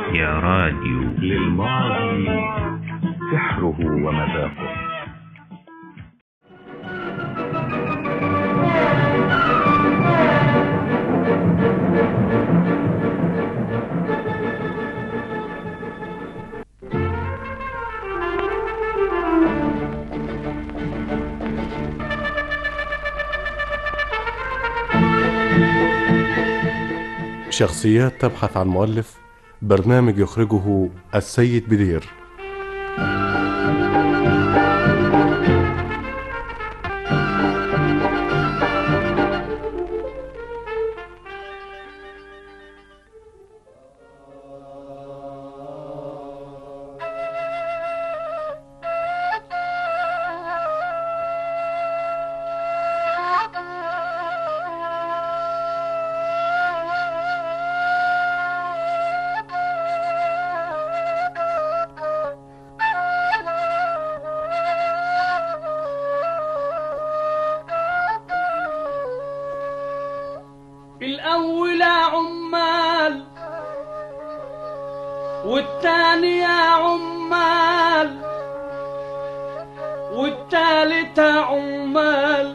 يا راديو للماضي سحره ومذاقه شخصيات تبحث عن مؤلف برنامج يخرجه السيد بدير الأول عمال والتاني عمال والتالت عمال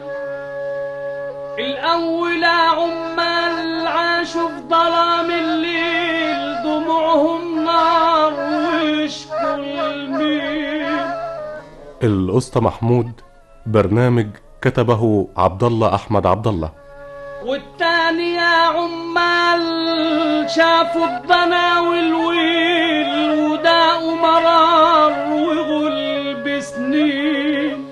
الأول عمال عاشوا في ظلام الليل دموعهم نار ويشكوا المين الأسطى محمود برنامج كتبه عبد الله أحمد عبد الله والتاني يا عمال شافوا الضنا والويل وداقوا مرار وغلب سنين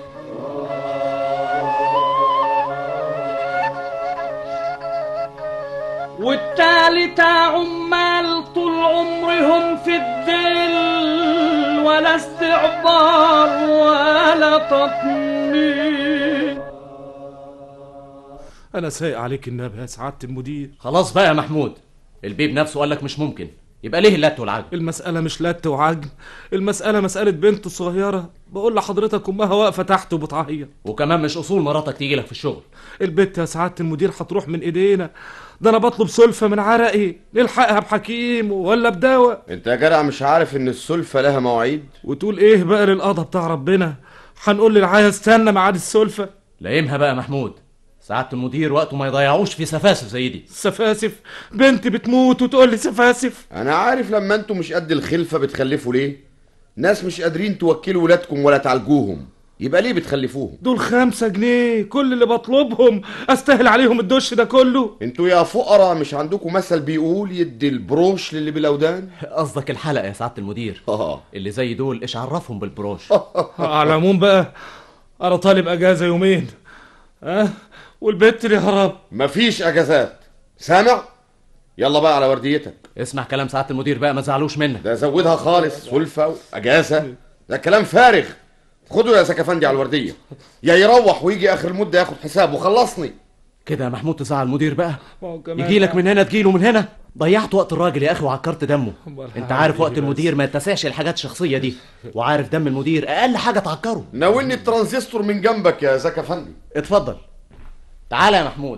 والتالت يا عمال طول عمرهم في الذل ولا استعبار ولا تطمين انا سايق عليك النبي يا سعاده المدير خلاص بقى يا محمود البيب نفسه قال لك مش ممكن يبقى ليه اللت والعجب المسألة مش لت وعجن المسألة مسألة بنت صغيرة بقول لحضرتك أمها واقفة تحت وبتعيط وكمان مش اصول مراتك تيجي لك في الشغل البت يا سعادة المدير هتروح من إيدينا ده أنا بطلب سلفة من عرقي نلحقها بحكيم ولا بدواء انت يا جدع مش عارف ان السلفة لها مواعيد وتقول إيه بقى للقضا بتاع ربنا هنقول للعيا استنى ميعاد السلفة لايمها بقى يا محمود سعادة المدير وقته ما يضيعوش في سفاسف زي دي سفاسف بنتي بتموت وتقول لي سفاسف انا عارف لما انتوا مش قد الخلفة بتخلفوا ليه ناس مش قادرين توكلوا ولادكم ولا تعالجوهم يبقى ليه بتخلفوهم دول خمسة جنيه كل اللي بطلبهم استاهل عليهم الدش ده كله انتوا يا فقراء مش عندكم مثل بيقول يدي البروش للي بالاودان قصدك الحلقة يا سعادة المدير اه اللي زي دول ايش عرفهم بالبروش على العموم بقى انا طالب اجازة يومين ها والبت يا رب مفيش اجازات سامع يلا بقى على ورديتك اسمع كلام سعادة المدير بقى ما تزعلوش منك ده زودها خالص سلفة واجازة ده كلام فارغ خدوا يا سكفندي على الوردية يا يروح ويجي اخر المدة ياخد حساب وخلصني كده يا محمود تزعل المدير بقى ما هو كمان يجي لك من هنا تجيله من هنا ضيعت وقت الراجل يا اخي وعكرت دمه أمال انت هعمل عارف إيه وقت بس؟ المدير ما يتسعش الحاجات الشخصية دي وعارف دم المدير اقل حاجة تعكره ناولني الترانزستور من جنبك يا سكفندي اتفضل تعالى يا محمود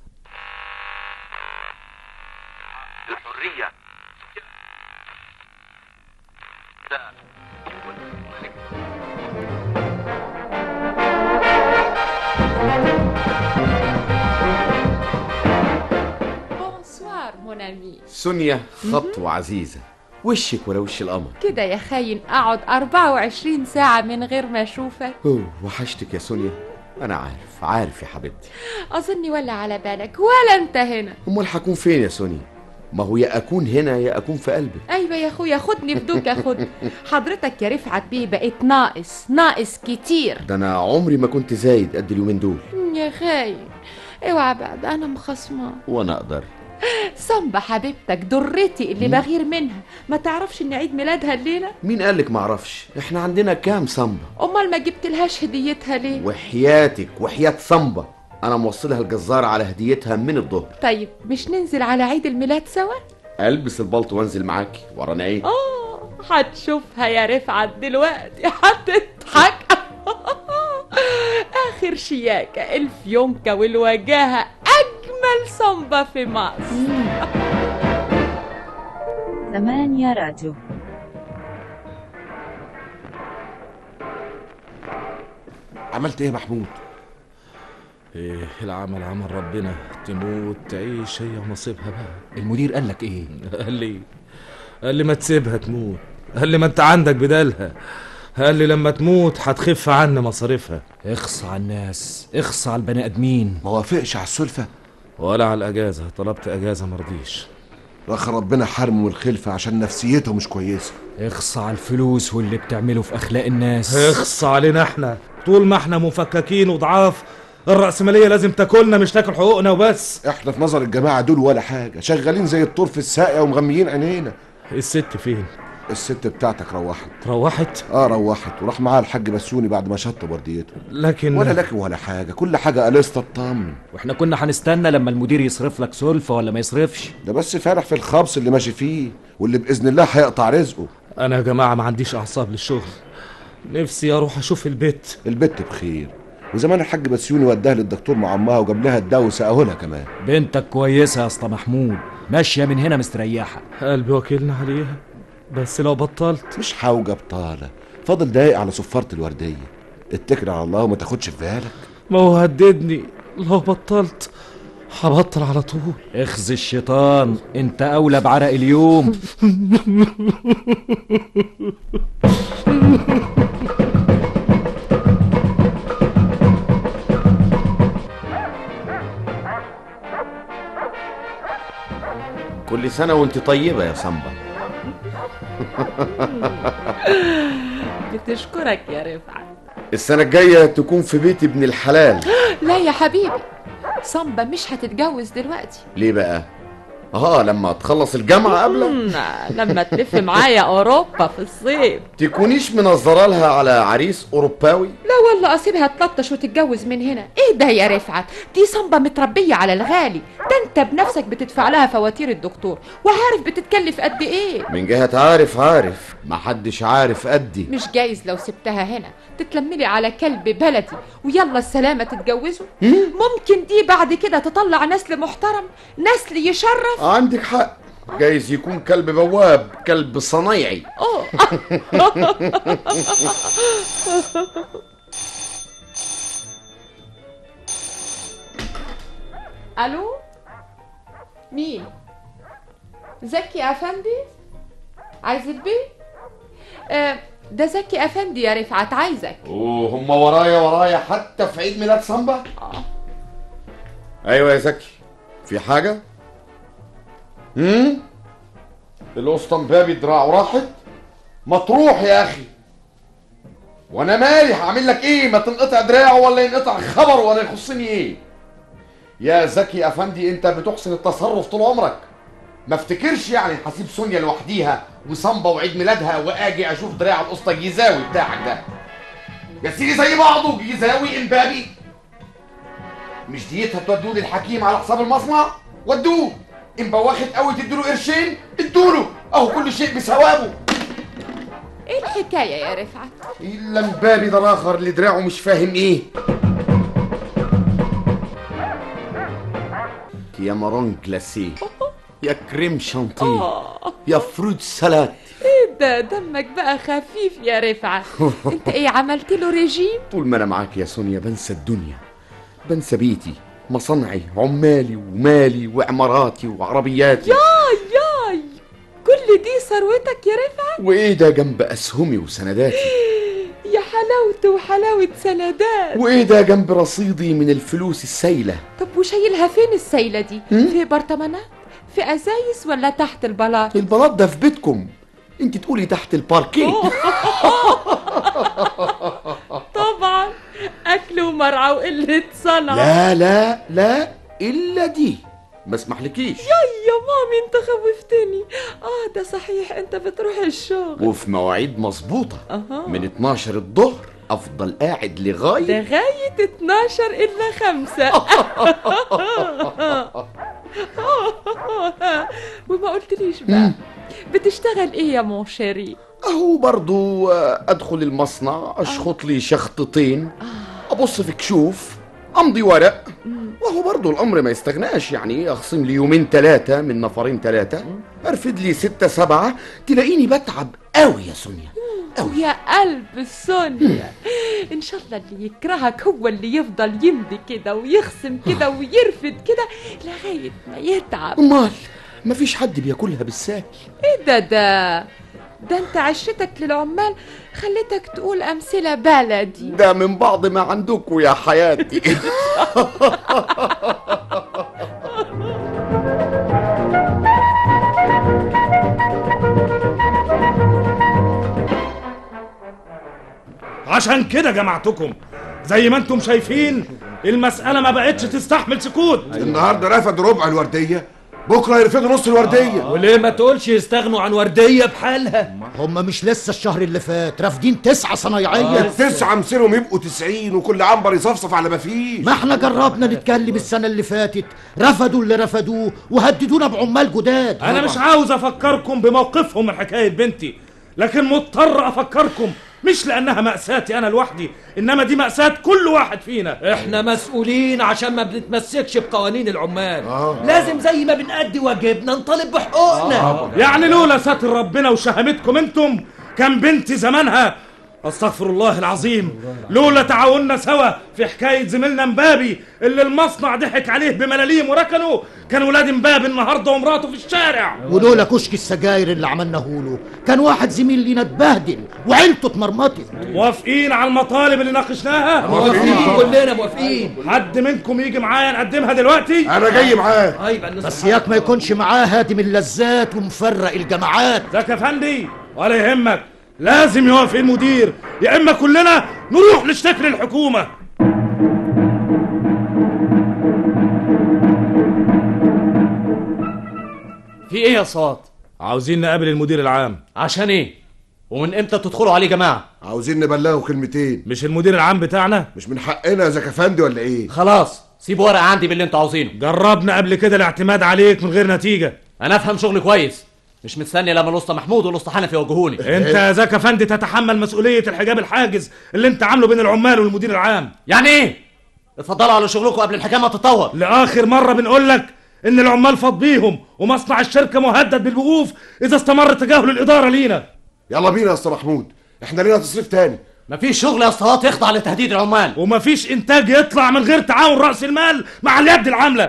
الحرية بونسوار مون امي سونيا خطوة عزيزة وشك ولا وش القمر كده يا خاين اقعد 24 ساعة من غير ما اشوفك أوه وحشتك يا سونيا أنا عارف عارف يا حبيبتي اظني ولا على بالك ولا انت هنا أمال هكون فين يا سونيا ما هو يا أكون هنا يا أكون في قلبك ايوه يا اخويا خدني بدوك يا خد حضرتك يا رفعت بيه بقيت ناقص ناقص كتير ده أنا عمري ما كنت زايد قد اليومين دول يا خاين اوعى بقى ده انا مخصمة وأنا أقدر صنبة حبيبتك درتي اللي بغير منها ما تعرفش ان عيد ميلادها الليلة مين قالك معرفش إحنا عندنا كام صنبة امال ما جبتلهاش هديتها ليه وحياتك وحياة صنبة أنا موصلها الجزار على هديتها من الظهر طيب مش ننزل على عيد الميلاد سوا ألبس البلطو وأنزل معاكي ورانا إيه اه هتشوفها يا رفعت دلوقتي هتضحك اخر شياكة الفيونكة والوجاهة اجمل صنبة في مصر ثمانية راديو عملت ايه يا محمود ايه العمل عمل ربنا تموت تعيش هي ونصيبها بقى المدير قال لك ايه قال لي قال لي ما تسيبها تموت قال لي ما انت عندك بدالها قال لي لما تموت هتخف عني مصاريفها اخص على الناس اخص على البني ادمين ما وافقش على السلفة ولا على الاجازه طلبت اجازه مرضيش رخ ربنا حرمه من الخلفة عشان نفسيته مش كويسة اخص على الفلوس واللي بتعمله في اخلاق الناس اخص علينا احنا طول ما احنا مفككين وضعاف الرأسمالية لازم تاكلنا مش تاكل حقوقنا وبس احنا في نظر الجماعة دول ولا حاجة شغالين زي الطور في الساقية ومغميين عينينا الست فين الست بتاعتك روحت روحت اه روحت وراح معاها الحاج بسيوني بعد ما شط برديته لكن ولا لكن ولا حاجة كل حاجة قلصت اطمن واحنا كنا هنستنى لما المدير يصرف لك سلفة ولا ما يصرفش ده بس فارح في الخبص اللي ماشي فيه واللي بإذن الله هيقطع رزقه انا يا جماعة ما عنديش اعصاب للشغل نفسي اروح اشوف البيت البت بخير وزمان الحاج بسيوني وداها للدكتور مع امها وجاب لها الدواء وسقاه لها كمان بنتك كويسة يا اسطى محمود ماشية من هنا مستريحة قلبي وكيلنا عليها بس لو بطلت مش حاوجة بطالة فاضل دقايق على صفارة الوردية اتكل على الله وما تاخدش في بالك ما هو هددني لو بطلت هبطل على طول اخذ الشيطان انت اولى بعرق اليوم كل سنة وانت طيبة يا سامبا بتشكرك يا رفعت السنة الجاية تكون في بيت ابن الحلال لا يا حبيبي صنبا مش هتتجوز دلوقتي ليه بقى؟ اه لما تخلص الجامعة قبل مم، لما تلف معايا اوروبا في الصيف تكونيش منظرة لها على عريس أوروباوي لا والله اسيبها تلطش وتتجوز من هنا ايه ده يا رفعت دي صنبة متربية على الغالي ده انت بنفسك بتدفع لها فواتير الدكتور وعارف بتتكلف قد ايه من جهة عارف عارف محدش عارف قدي مش جايز لو سبتها هنا تتلملي على كلب بلدي ويلا السلامة تتجوزوا ممكن دي بعد كده تطلع نسل محترم نسل يشرف عندك حق جايز يكون كلب بواب كلب صنايعي أوه. الو مين زكي افندي عايز البيت آه ده زكي افندي يا رفعت عايزك وهم ورايا ورايا حتى في عيد ميلاد سامبا ايوه يا زكي في حاجة؟ امم القسط مبابي دراعه راحت ما تروح يا اخي وانا مالي هعمل لك ايه ما تنقطع دراعه ولا ينقطع خبره ولا يخصني ايه يا زكي افندي انت بتحسن التصرف طول عمرك ما افتكرش يعني هسيب سونيا لوحديها وصنبا وعيد ميلادها واجي اشوف دراع القسطى الجيزاوي بتاعك ده يا سيدي زي بعضه جيزاوي امبابي مش ديتها تودوه للحكيم على حساب المصنع ودوه ان واخد قوي تديله قرشين ادوله اهو كل شيء بثوابه ايه الحكاية يا رفعت الا مبابي ده الاخر اللي دراعه مش فاهم ايه يا مارون جلاسيه يا كريم شانتيه يا فروت سلاد ايه ده دمك بقى خفيف يا رفعت انت ايه عملت له ريجيم طول ما انا معاك يا سونيا بنسى الدنيا بنسى بيتي مصانعي عمالي ومالي وعماراتي وعربياتي ياي ياي كل دي ثروتك يا رفعت وايه ده جنب اسهمي وسنداتي يا حلاوته وحلاوة سندات وايه ده جنب رصيدي من الفلوس السايله طب وشايلها فين السيلة دي في برطمانات في ازايز ولا تحت البلاط البلاط ده في بيتكم انت تقولي تحت الباركيه طبعا اكل ومرعى وقلة صنع لا لا لا الا دي ما اسمحلكيش يا يا مامي انت خوفتني اه ده صحيح انت بتروح الشغل وفي مواعيد مظبوطه اها من 12 الظهر افضل قاعد لغايه لغاية 12 إلا خمسة وما قلتليش بقى بتشتغل ايه يا مون شيري اهو برضو آه، ادخل المصنع اشخط لي شخطتين ابص في كشوف امضي ورق وهو برضه الامر ما يستغناش يعني ايه اخصم لي يومين ثلاثه من نفرين ثلاثه ارفد لي ستة سبعة تلاقيني بتعب قوي يا سونيا يا قلب سونيا ان شاء الله اللي يكرهك هو اللي يفضل يمضي كده ويخصم كده ويرفد كده لغايه ما يتعب امال مفيش حد بياكلها بالساهل ايه ده ده ده انت عشتك للعمال خليتك تقول امثله بلدي ده من بعض ما عندكوا يا حياتي عشان كده جمعتكم زي ما انتم شايفين المسألة ما بقتش تستحمل سكوت النهارده رفض ربع الورديه بكره يرفضوا نص الورديه وليه ما تقولش يستغنوا عن وردية بحالها هم مش لسه الشهر اللي فات رافضين تسعة صنايعية التسعه مسيرهم يبقوا 90 وكل عنبر يصفصف على ما فيش ما احنا جربنا نتكلم السنة اللي فاتت رفضوا اللي رفضوه وهددونا بعمال جداد انا مش عاوز افكركم بموقفهم من حكاية بنتي لكن مضطر افكركم مش لانها مأساتي انا لوحدي انما دي مأساة كل واحد فينا احنا مسؤولين عشان ما بنتمسكش بقوانين العمال لازم زي ما بنأدي واجبنا نطالب بحقوقنا يعني لولا ساتر ربنا وشهامتكم انتم كان بنتي زمانها استغفر الله العظيم لولا تعاوننا سوا في حكايه زميلنا مبابي اللي المصنع ضحك عليه بملاليم وركنه كان ولاد مبابي النهارده ومراته في الشارع ولولا كشك السجاير اللي عملناه له كان واحد زميل لينا اتبهدل وعيلته اتمرمطت موافقين على المطالب اللي ناقشناها موافقين كلنا موافقين حد منكم يجي معايا نقدمها دلوقتي انا جاي معاه ايوه الناس بس ياك ما يكونش معاه هادم اللذات ومفرق الجماعات ذاك يا فندي ولا يهمك لازم يوافق المدير يا اما كلنا نروح نشتكي للحكومه في ايه يا صاد عاوزين نقابل المدير العام عشان ايه ومن امتى تدخلوا عليه جماعة عاوزين نبلغه كلمتين مش المدير العام بتاعنا مش من حقنا يا زكفندي ولا ايه خلاص سيبوا ورقة عندي باللي انتوا عاوزينه جربنا قبل كده الاعتماد عليك من غير نتيجه انا افهم شغلي كويس مش مستني لما الاسطى محمود والاسطى حنفي يوجهوني انت يا زكا فندي تتحمل مسؤوليه الحجاب الحاجز اللي انت عامله بين العمال والمدير العام يعني ايه اتفضلوا على شغلكم قبل الحكايه ما تتطور لاخر مره بنقول لك ان العمال فاض بيهم ومصنع الشركه مهدد بالوقوف اذا استمر تجاهل الاداره لينا يلا بينا يا اسطى محمود احنا لينا تصريف تاني مفيش شغل يا اسطوات يخضع لتهديد العمال ومفيش انتاج يطلع من غير تعاون راس المال مع اليد العامله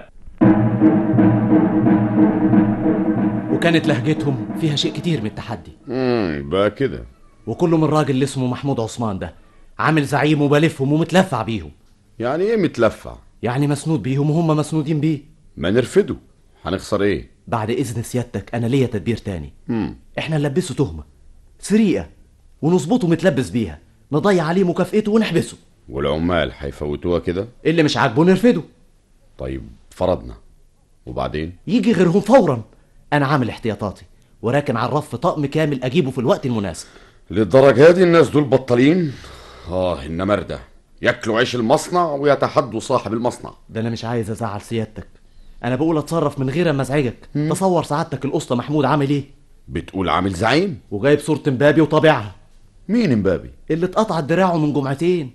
وكانت لهجتهم فيها شيء كتير من التحدي امم بقى كده وكله من راجل اللي اسمه محمود عثمان ده عامل زعيم وبلفهم ومتلفع بيهم يعني ايه متلفع يعني مسنود بيهم وهم مسنودين بيه ما نرفده هنخسر ايه بعد اذن سيادتك انا ليا تدبير تاني امم احنا نلبسه تهمه سرقه ونظبطه متلبس بيها نضيع عليه مكافئته ونحبسه والعمال هيفوتوها كده اللي مش عاجبه نرفده طيب فرضنا وبعدين يجي غيرهم فورا انا عامل احتياطاتي وراكن على الرف طقم كامل اجيبه في الوقت المناسب للدرجة دي الناس دول بطالين اه النمر ده ياكلوا عيش المصنع ويتحدوا صاحب المصنع ده انا مش عايز ازعل سيادتك انا بقول اتصرف من غير ما ازعجك تصور سعادتك الاسطى محمود عامل ايه بتقول عامل زعيم وجايب صورة مبابي وطابعها مين امبابي اللي اتقطعت دراعه من جمعتين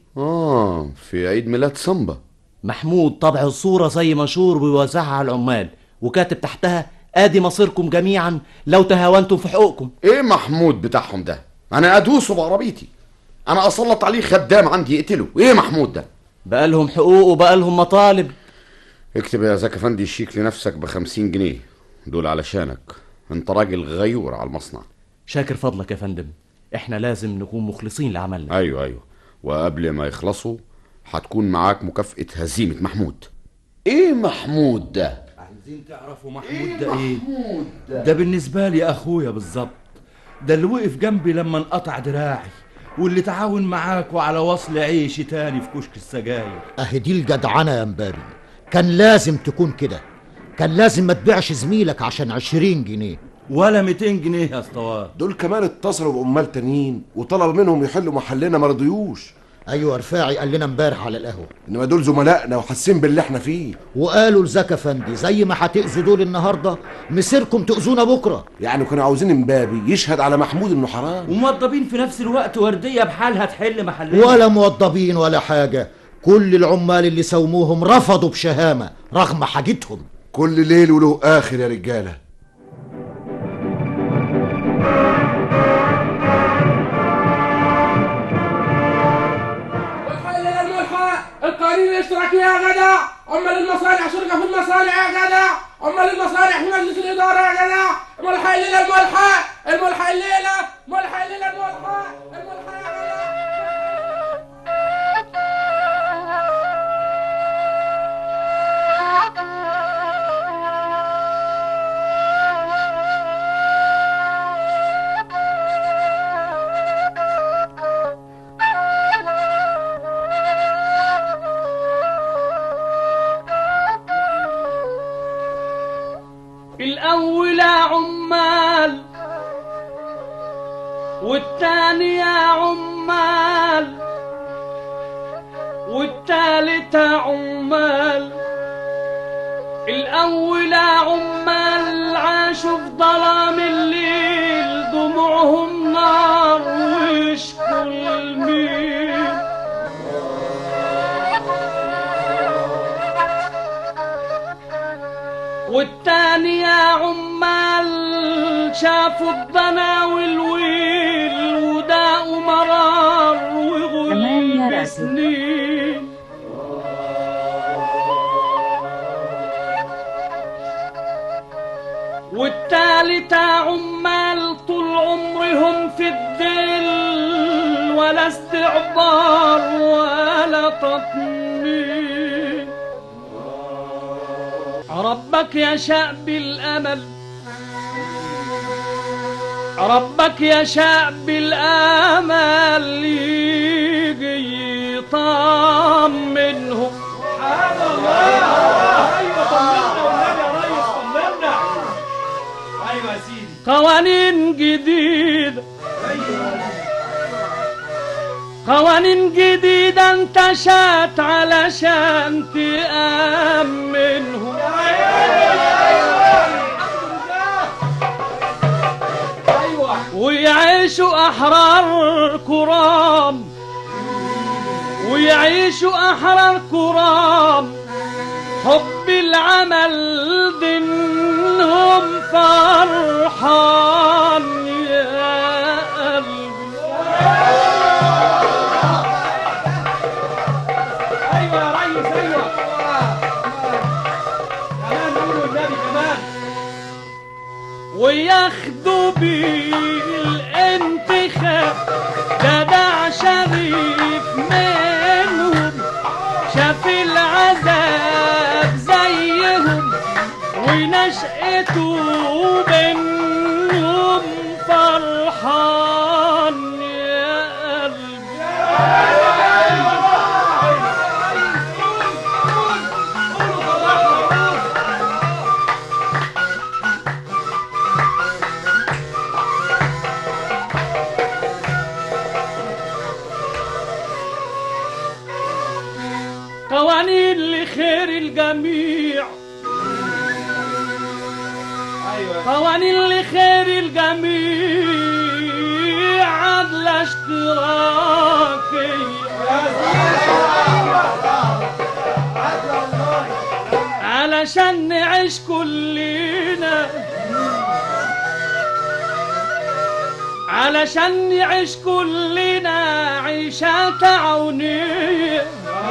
اه في عيد ميلاد سامبا محمود طبع الصورة زي منشور ويوزعها على العمال وكاتب تحتها ادي مصيركم جميعا لو تهاونتم في حقوقكم ايه محمود بتاعهم ده انا ادوسه بعربيتي انا اسلط عليه خدام عندي يقتله ايه محمود ده بقى لهم حقوق وبقى لهم مطالب اكتب يا زكي فندي شيك لنفسك بخمسين جنيه دول علشانك انت راجل غيور على المصنع شاكر فضلك يا فندم احنا لازم نكون مخلصين لعملنا ايوه ايوه وقبل ما يخلصوا هتكون معاك مكافأة هزيمة محمود ايه محمود ده عايزين تعرفوا محمود ده ايه ده بالنسبة لي اخويا بالظبط ده اللي وقف جنبي لما انقطع دراعي واللي تعاون معاك وعلى وصل عيشي تاني في كشك السجاير اهي دي الجدعنة يا مبابي كان لازم تكون كده كان لازم ما تبيعش زميلك عشان عشرين جنيه ولا 200 جنيه يا اسطوات دول كمان اتصلوا بعمال تانيين وطلب منهم يحلوا محلنا ما رضيوش ايوه رفاعي قال لنا امبارح على القهوه انما دول زملائنا وحاسين باللي احنا فيه وقالوا لزكا فندي زي ما هتأذوا دول النهارده مسيركم تأذونا بكره يعني كانوا عاوزين امبابي يشهد على محمود انه حرام وموظفين في نفس الوقت وردية بحالها تحل محلنا ولا موضبين ولا حاجه كل العمال اللي سوموهم رفضوا بشهامة رغم حاجتهم كل ليل وله اخر يا رجاله والحل الملحق القوانين الاشتراكية يا جدع عمال المصانع شركة في المصانع يا جدع عمال المصانع في مجلس الإدارة يا جدع ملحق الليلة الملحق الملحق الليلة ملحق الليلة الملحق الملحق يا جدع الأول عمال والتاني عمال والتالت عمال الأول عمال عاشوا في ظلام الليل دموعهم نار ويشكوا الميل والتاني يا عمال شافوا الضنا والويل وداقوا مرار وغلب سنين والتالت عمال طول عمرهم في الدل ولا استعبار ولا تطمين ربك يشاء بالأمل ربك يشاء بالآمل يجي يطمنهم سبحان الله ايوه طمنا والنبي يا ريس طمنا ايوه يا سيدي قوانين جديده قوانين جديدة انتشت علشان تأمنهم ويعيشوا أحرار كرام ويعيشوا أحرار كرام حب العمل دينهم فرحان يا قلبي ايوه يا ريس ايوه كمان قولوا النبي كمان وياخدوا بالانتخاب جدع شريف منهم شاف العذاب زيهم ونشأته بينهم فرحان يا قلبي قوانين لخير الجميع قوانين لخير الجميع عدلة اشتراكية علشان نعيش كلنا علشان نعيش كلنا عيشة تعاونية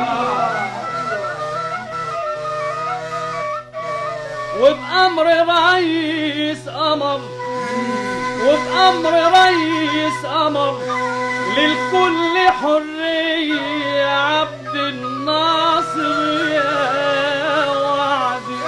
وبأمر رئيس أمر وبأمر رئيس أمر للكل حرية عبد الناصر يا وعدي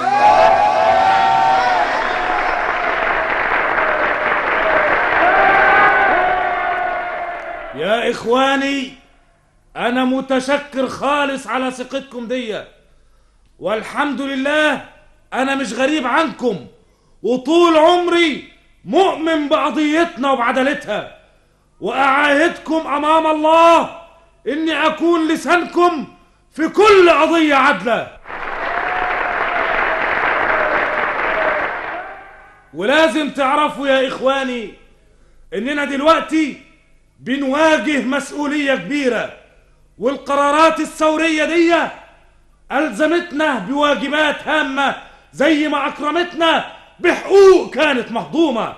يا إخواني أنا متشكر خالص على ثقتكم دي والحمد لله أنا مش غريب عنكم وطول عمري مؤمن بقضيتنا وبعدالتها وأعاهدكم أمام الله إني أكون لسانكم في كل قضية عادلة ولازم تعرفوا يا إخواني إننا دلوقتي بنواجه مسؤولية كبيرة والقرارات الثورية دي ألزمتنا بواجبات هامة زي ما أكرمتنا بحقوق كانت مهضومة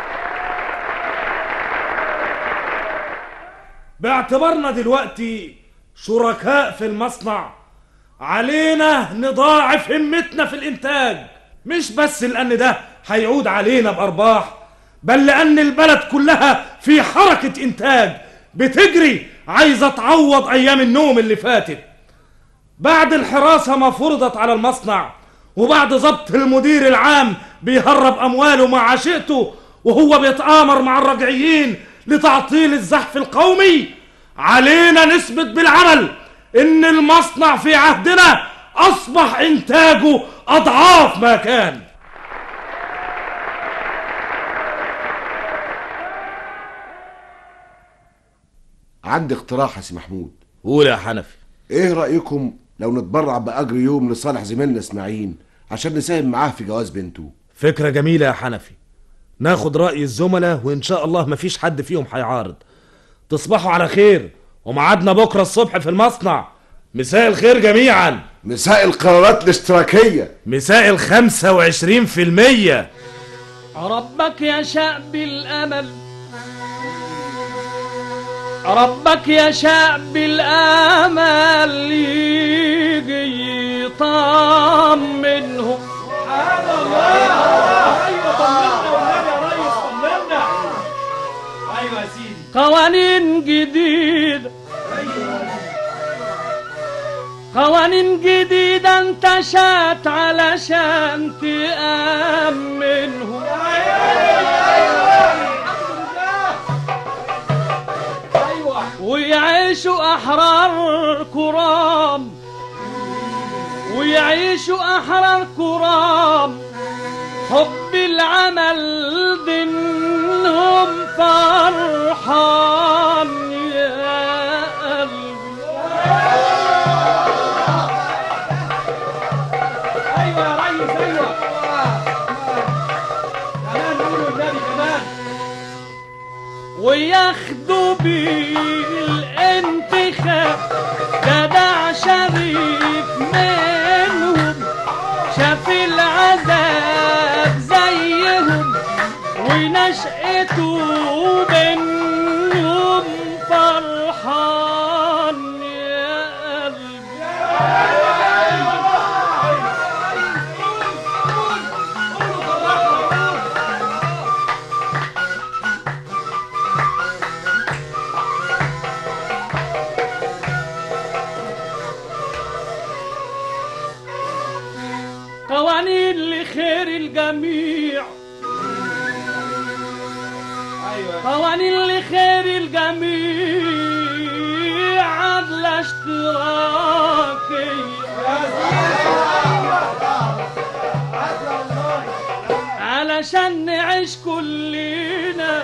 باعتبارنا دلوقتي شركاء في المصنع علينا نضاعف همتنا في الإنتاج مش بس لأن ده هيعود علينا بأرباح بل لأن البلد كلها في حركة إنتاج بتجري عايزة تعوض أيام النوم اللي فاتت بعد الحراسة ما فرضت على المصنع وبعد ضبط المدير العام بيهرب أمواله مع عشيقته وهو بيتآمر مع الرجعيين لتعطيل الزحف القومي علينا نثبت بالعمل إن المصنع في عهدنا أصبح إنتاجه أضعاف ما كان عندي اقتراح يا سي محمود قول يا حنفي ايه رأيكم لو نتبرع بأجر يوم لصالح زميلنا اسماعيل عشان نساهم معاه في جواز بنته فكرة جميلة يا حنفي ناخد رأي الزملاء وإن شاء الله مفيش حد فيهم هيعارض تصبحوا على خير وميعادنا بكرة الصبح في المصنع مساء الخير جميعا مساء القرارات الاشتراكية مساء الخمسة وعشرين في المية ربك يشاء بالأمل ربك يشاء بالأمل يجي يطمنهم قوانين جديدة قوانين جديدة انتشت علشان تأمنهم ويعيشوا أحرار كرام ويعيشوا أحرار كرام حب العمل دينهم فرحان يا قلبي ايوه يا ريس ايوه كمان قولوا النبي كمان وياخدوا بالانتخاب جدع شريف منهم شاف العذاب زيهم ونشأته بينهم فرحان يا قلبي قوانين لخير الجميع قوانين لخير الجميع عدل اشتراكي علشان نعيش كلنا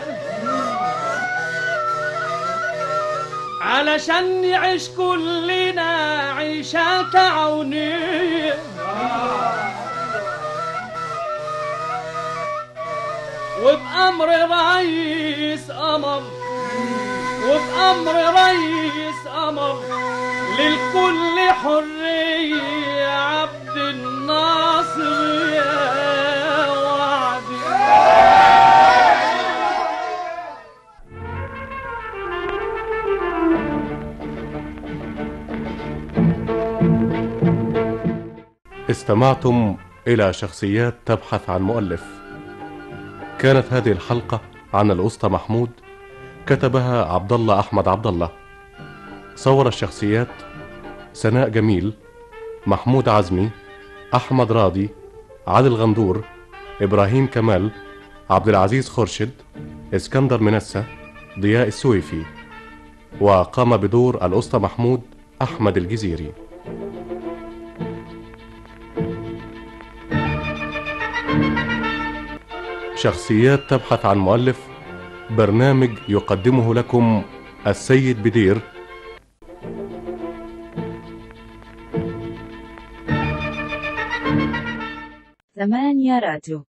علشان نعيش كلنا عيشة تعاونية وبأمر رئيس أمر وبأمر رئيس أمر للكل حرية عبد الناصر يا وعدي استمعتم إلى شخصيات تبحث عن مؤلف كانت هذه الحلقة عن الأسطى محمود كتبها عبد الله أحمد عبد الله صور الشخصيات سناء جميل محمود عزمي أحمد راضي علي الغندور إبراهيم كمال عبد العزيز خرشد اسكندر منسة ضياء السويفي وقام بدور الأسطى محمود أحمد الجزيري شخصيات تبحث عن مؤلف برنامج يقدمه لكم السيد بدير ثمانية راديو